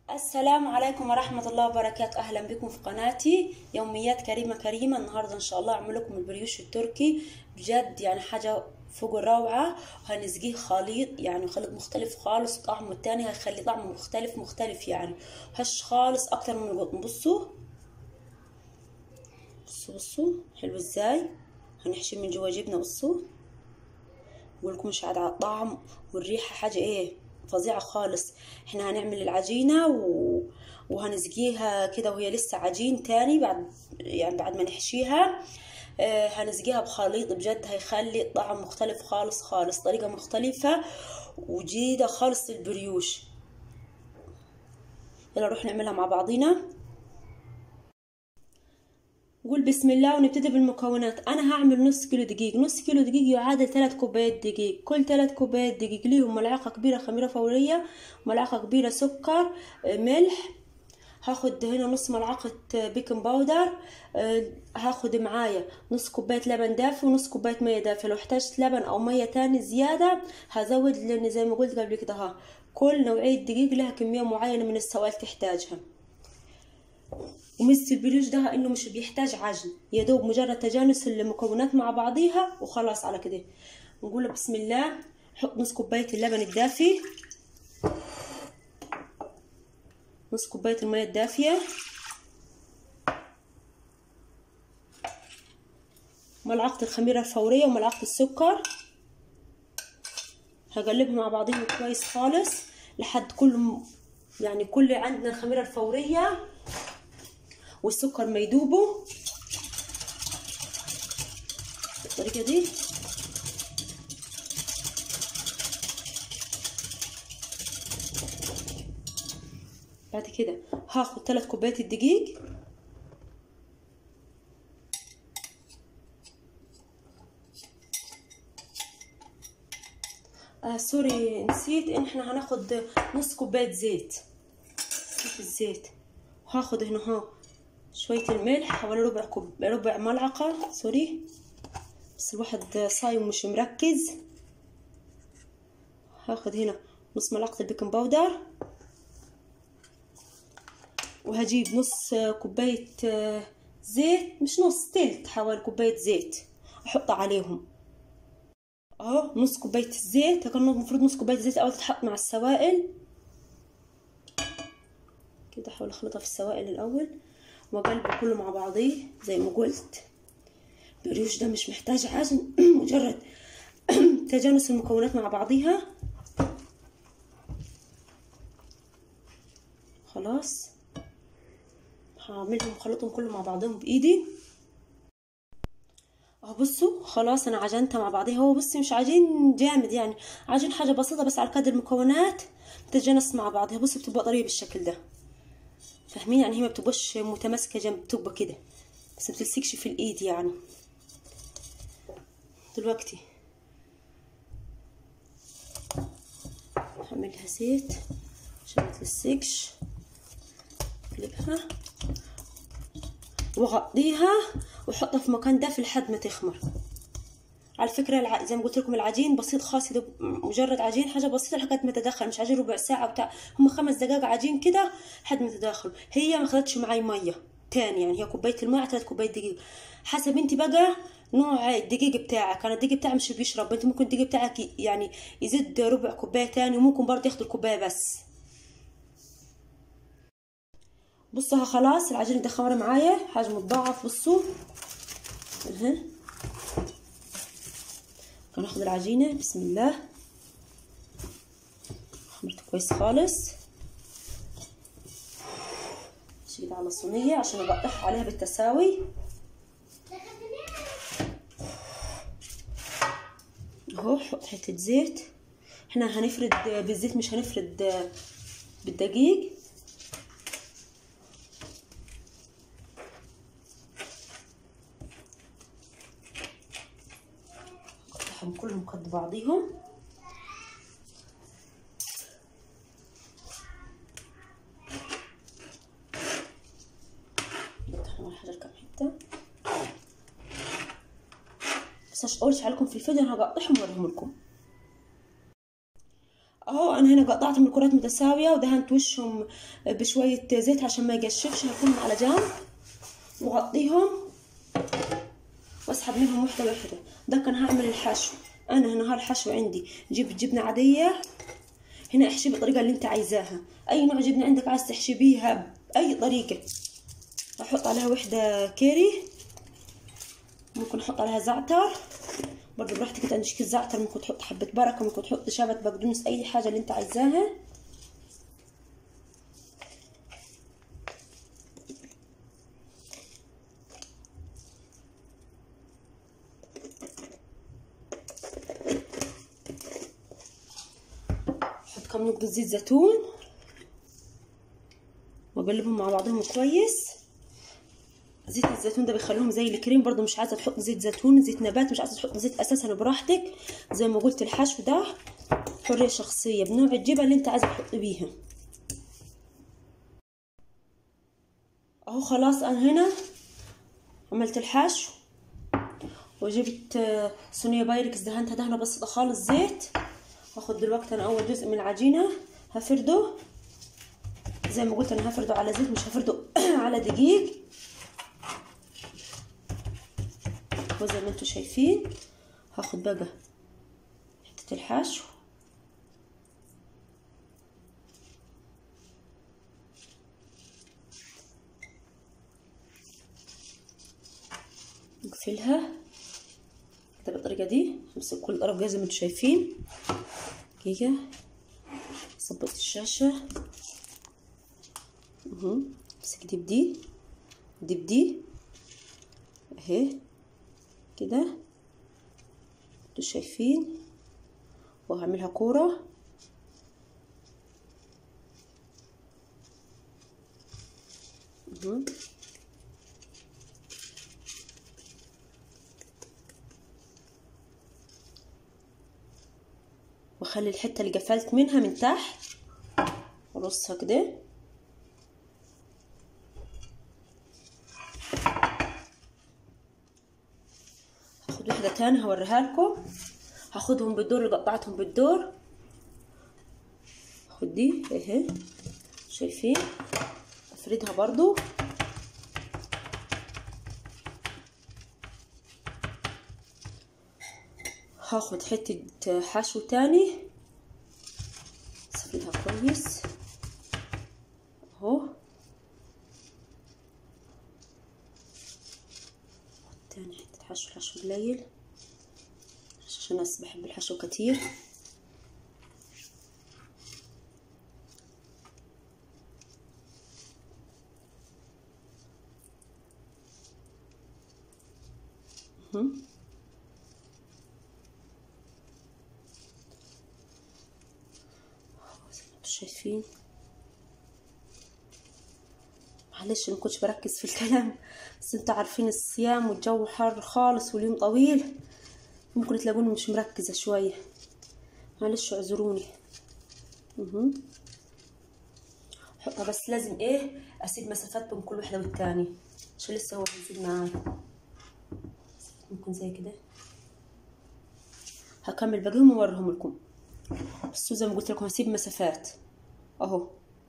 السلام عليكم ورحمة الله وبركاته أهلا بكم في قناتي يوميات كريمة كريمة النهاردة إن شاء الله أعمل لكم البريوش التركي بجد يعني حاجة فوق الروعة وهنسقيه خليط يعني خليط مختلف خالص طعمه التاني هيخلي طعمه مختلف مختلف يعني هش خالص أكتر من القطن بصوا بصوا بصوا حلو ازاي هنحشي من جوا جبنة بصوا بقولكم مش عاد على الطعم والريحة حاجة ايه فظيعة خالص احنا هنعمل العجينة و... وهنسقيها كده وهي لسه عجين تاني بعد يعني بعد ما نحشيها آه هنسقيها بخليط بجد هيخلي الطعم مختلف خالص خالص طريقة مختلفة وجديدة خالص للبريوش يلا نروح نعملها مع بعضينا قول بسم الله ونبتدي بالمكونات انا هعمل نص كيلو دقيق نص كيلو دقيق يعادل ثلاث كوبايات دقيق كل ثلاث كوبايات دقيق ليهم ملعقه كبيره خميره فوريه ملعقه كبيره سكر ملح هاخد هنا نص ملعقة بيكنج باودر هاخد معايا نص كوباية لبن دافي ونص كوباية مية دافية لو احتاجت لبن او مية تاني زيادة هزود لان زي ما قلت قبل كده ها كل نوعية دقيق لها كمية معينة من السوائل تحتاجها وميزة البريوش ده انه مش بيحتاج عجن يا دوب مجرد تجانس المكونات مع بعضيها وخلاص على كده نقول بسم الله نحط نص كوباية اللبن الدافي نص كوباية المية الدافية ملعقة الخميرة الفورية وملعقة السكر هقلبهم مع بعضهم كويس خالص لحد كل يعني كل عندنا الخميرة الفورية والسكر ما يدوبوا بالطريقة دي بعد كده هاخد ثلاث كوبايات الدقيق آه سوري نسيت ان احنا هناخد نص كوبايه زيت نسيت الزيت هاخد هنا ها شويه الملح حوالي ربع كوب ربع ملعقه سوري بس الواحد صايم مش مركز هاخد هنا نص ملعقه البيكنج باودر وهجيب نص كوباية زيت مش نص تلت حوالي كوباية زيت احطها عليهم اهو نص كوباية الزيت كان المفروض نص كوباية زيت اول تتحط مع السوائل كده احاول اخلطها في السوائل الاول واقلبه كله مع بعضيه زي ما قلت البريوش ده مش محتاج عجن مجرد تجانس المكونات مع بعضيها خلاص هعملهم خلطهم كله مع بعضهم بايدي اهو بصوا خلاص انا عجنتها مع بعضيها هو بصي مش عجين جامد يعني عجين حاجه بسيطه بس على قدر المكونات تتجانس مع بعضها بصوا بتبقى طريه بالشكل ده فاهمين يعني هي ما بتبقاش متماسكه جنب بتبقى كده بس ما بتلصقش في الايد يعني دلوقتي هعملها زيت عشان ما تلصقش اقلبها واغطيها واحطها في مكان دافي لحد ما تخمر على فكره الع... زي ما قلت لكم العجين بسيط خاص مجرد عجين حاجه بسيطه لحد ما تدخل مش عجين ربع ساعه بتاع هم خمس دقائق عجين كده لحد ما تدخل هي ما خدتش معي ميه تاني يعني هي كوبايه الماء ثلاث كوبايات دقيق حسب انت بقى نوع الدقيق بتاعك انا الدقيق بتاعي مش بيشرب انت ممكن الدقيق بتاعك يعني يزيد ربع كوبايه تاني وممكن برضه ياخد الكوبايه بس بصوا خلاص العجينه دي خمر معايا حجم متضاعف بصوا اها هناخد العجينه بسم الله خمرت كويس خالص شيل على الصينيه عشان اقطعها عليها بالتساوي اهو حط حته زيت احنا هنفرد بالزيت مش هنفرد بالدقيق هم كلهم قد بعضيهم نطحن الحجر كم حته بس اقولش عليكم في الفيديو انا هقطعهم واوريهم لكم اهو انا هنا قطعتهم الكرات متساويه ودهنت وشهم بشويه زيت عشان ما يقشفش هكون على جنب وغطيهم واسحب منهم واحده واحده ده كان هعمل الحشو انا هنا هالحشو عندي جيب جبنه عاديه هنا احشي بالطريقه اللي انت عايزاها اي نوع جبنه عندك عايز تحشي بيها باي طريقه احط عليها واحده كيري ممكن احط عليها زعتر برضه براحتك انت عندك الزعتر ممكن تحط حبه بركه ممكن تحط شبت بقدونس اي حاجه اللي انت عايزاها احط كم نقطه زيت زيتون واقلبهم مع بعضهم كويس زيت الزيتون ده بيخليهم زي الكريم برضو مش عايزه تحط زيت زيتون زيت نبات مش عايزه تحط زيت اساسا براحتك زي ما قلت الحشو ده حريه شخصيه بنوع الجبن اللي انت عايزه تحط بيها اهو خلاص انا هنا عملت الحشو وجبت صينيه بايركس دهنتها دهنه بسيطه خالص زيت هاخد دلوقتي انا اول جزء من العجينه هفرده زي ما قلت انا هفرده على زيت مش هفرده على دقيق وزي ما انتم شايفين هاخد بقى حتة الحشو نقفلها كده بالطريقة دي امسك كل طرف زي ما انتم شايفين دقيقة ظبط الشاشة اهو امسك دي بدي دي بدي اهي كده انتوا شايفين وهعملها كورة اهو واخلي الحتة اللي قفلت منها من تحت ارصها كده هاخد واحدة تانية هوريها لكم هاخدهم بالدور اللي قطعتهم بالدور هاخد دي اهي شايفين افردها برضو هاخد حتة حشو تاني افردها كويس اهو تاني حتة حشو حشو قليل عشان الناس بحب الحشو كتير شايفين معلش ما كنتش بركز في الكلام بس انتوا عارفين الصيام والجو حر خالص واليوم طويل ممكن تلاقوني مش مركزة شوية معلش اعذروني اهو حطها بس لازم ايه اسيب مسافات بين كل واحدة والتانية عشان لسه هو بيزيد معايا ممكن زي كده هكمل باقيهم واوريهم لكم بس زي ما قلت لكم هسيب مسافات اهو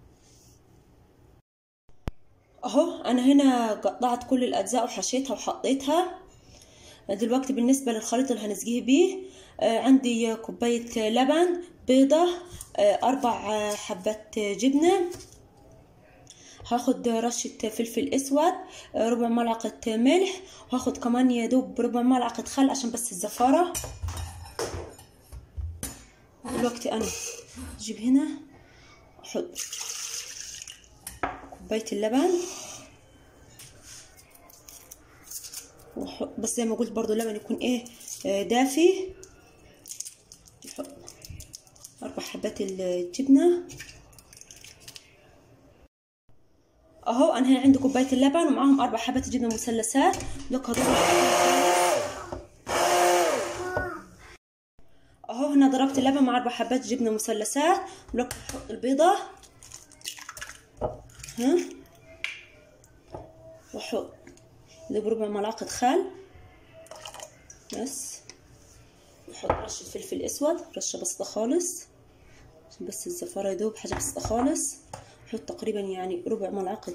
اهو انا هنا قطعت كل الاجزاء وحشيتها وحطيتها دلوقتي بالنسبه للخليط اللي هنسقيه بيه آه عندي كوبايه لبن بيضه آه اربع حبات جبنه هاخد رشة فلفل اسود آه ربع ملعقة ملح وهاخد كمان يا دوب ربع ملعقة خل عشان بس الزفارة دلوقتي انا اجيب هنا احط كوباية اللبن وحط بس زي ما قلت برضو اللبن يكون ايه آه دافي نحط اربع حبات الجبنة اهو انا هنا عندي كوباية اللبن ومعاهم اربع حبات جبنة مثلثات دوك اهو هنا ضربت اللبن مع اربع حبات جبنة مثلثات ولك نحط البيضة ها واحط اللي بربع ملعقة خل بس نحط رشة فلفل اسود رشة بسيطة خالص بس الزفارة يدوب حاجة بسيطة خالص نحط تقريبا يعني ربع ملعقة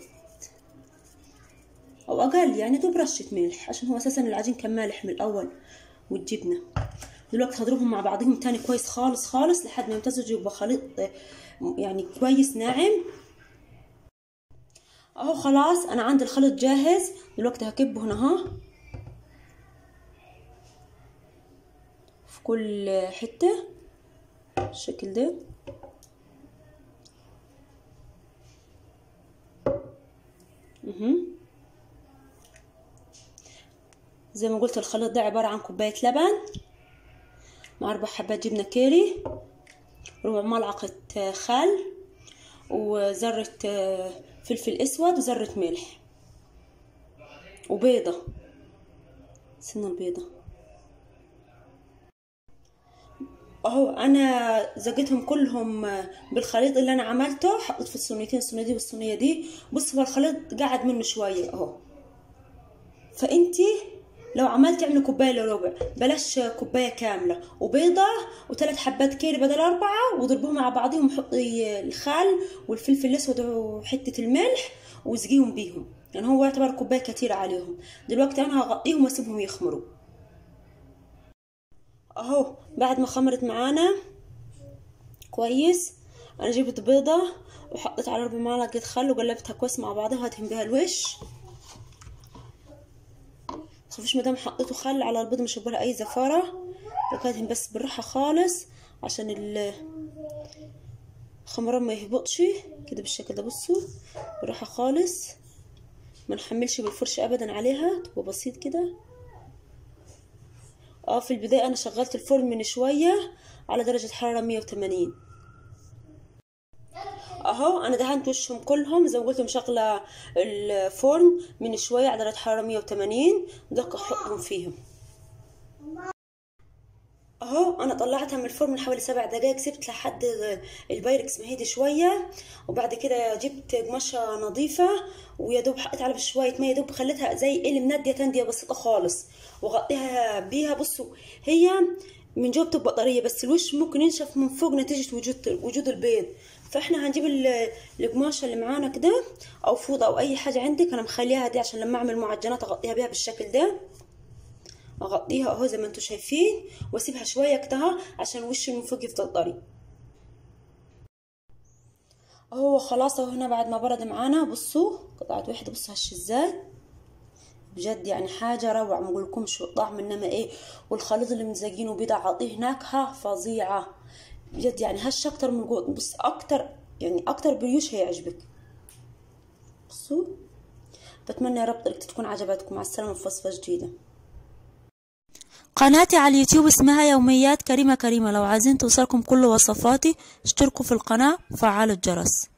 أو أقل يعني دوب رشة ملح عشان هو أساسا العجين كان مالح من الأول والجبنة دلوقتي هضربهم مع بعضهم تاني كويس خالص خالص لحد ما يمتزجوا يبقى خليط يعني كويس ناعم اهو خلاص انا عندي الخليط جاهز دلوقتي هكبه هنا اهو في كل حتة بالشكل ده اها زي ما قلت الخليط ده عبارة عن كوباية لبن مع أربع حبات جبنة كيري ربع ملعقة خل وذرة فلفل أسود وذرة ملح وبيضة سن البيضة اهو انا زقتهم كلهم بالخليط اللي انا عملته حطيت في الصينيتين الصينيه دي والصينيه دي بص هو الخليط قعد منه شويه اهو فانتي لو عملتي اعملي كوبايه الا ربع بلاش كوبايه كامله وبيضه وثلاث حبات كيري بدل اربعه وضربوهم مع بعضهم وحطي الخل والفلفل الاسود وحته الملح واسقيهم بيهم يعني هو يعتبر كوبايه كتيره عليهم دلوقتي انا هغطيهم واسيبهم يخمروا اهو بعد ما خمرت معانا كويس انا جبت بيضه وحطيت على ربع معلقه خل وقلبتها كويس مع بعضها هدهن بها الوش متخافوش مادام حطيته خل على البيض مش هيبقى اي زفاره بكدهن بس بالراحه خالص عشان الخمران ما يهبطش كده بالشكل ده بصوا بالراحه خالص ما نحملش بالفرش ابدا عليها تبقى بسيط كده اه في البدايه انا شغلت الفرن من شويه على درجه حراره 180 اهو انا دهنت وشهم كلهم زي ما قلت مشغله الفرن من شويه على درجه حراره 180 دوك احطهم فيهم اهو انا طلعتها من الفرن من حوالي سبع دقايق سبت لحد البايركس مهدي شويه وبعد كده جبت قماشه نظيفه ويا دوب حطيت عليها شويه ميه دوب خليتها زي اللي منديه تنديه بسيطه خالص وغطيها بيها بصوا هي من جوه بتبقى طريه بس الوش ممكن ينشف من فوق نتيجه وجود وجود البيض فاحنا هنجيب القماشه اللي معانا كده او فوطه او اي حاجه عندك انا مخليها دي عشان لما اعمل معجنات اغطيها بيها بالشكل ده اغطيها اهو زي ما انتم شايفين واسيبها شويه كده عشان وش من فوق يفضل طري اهو خلاص اهو هنا بعد ما برد معانا بصوا قطعه واحده بصوا هش ازاي بجد يعني حاجه روعه ما اقولكمش الطعم انما ايه والخليط اللي مزينه بيضه عاطيه نكهه فظيعه بجد يعني هش اكتر من جوه بص اكتر يعني اكتر بريوش هيعجبك بصوا بتمنى يا رب طريقتي تكون عجبتكم مع السلامه في وصفه جديده قناتي على اليوتيوب اسمها يوميات كريمة كريمة لو عايزين توصلكم كل وصفاتي اشتركوا في القناة وفعلوا الجرس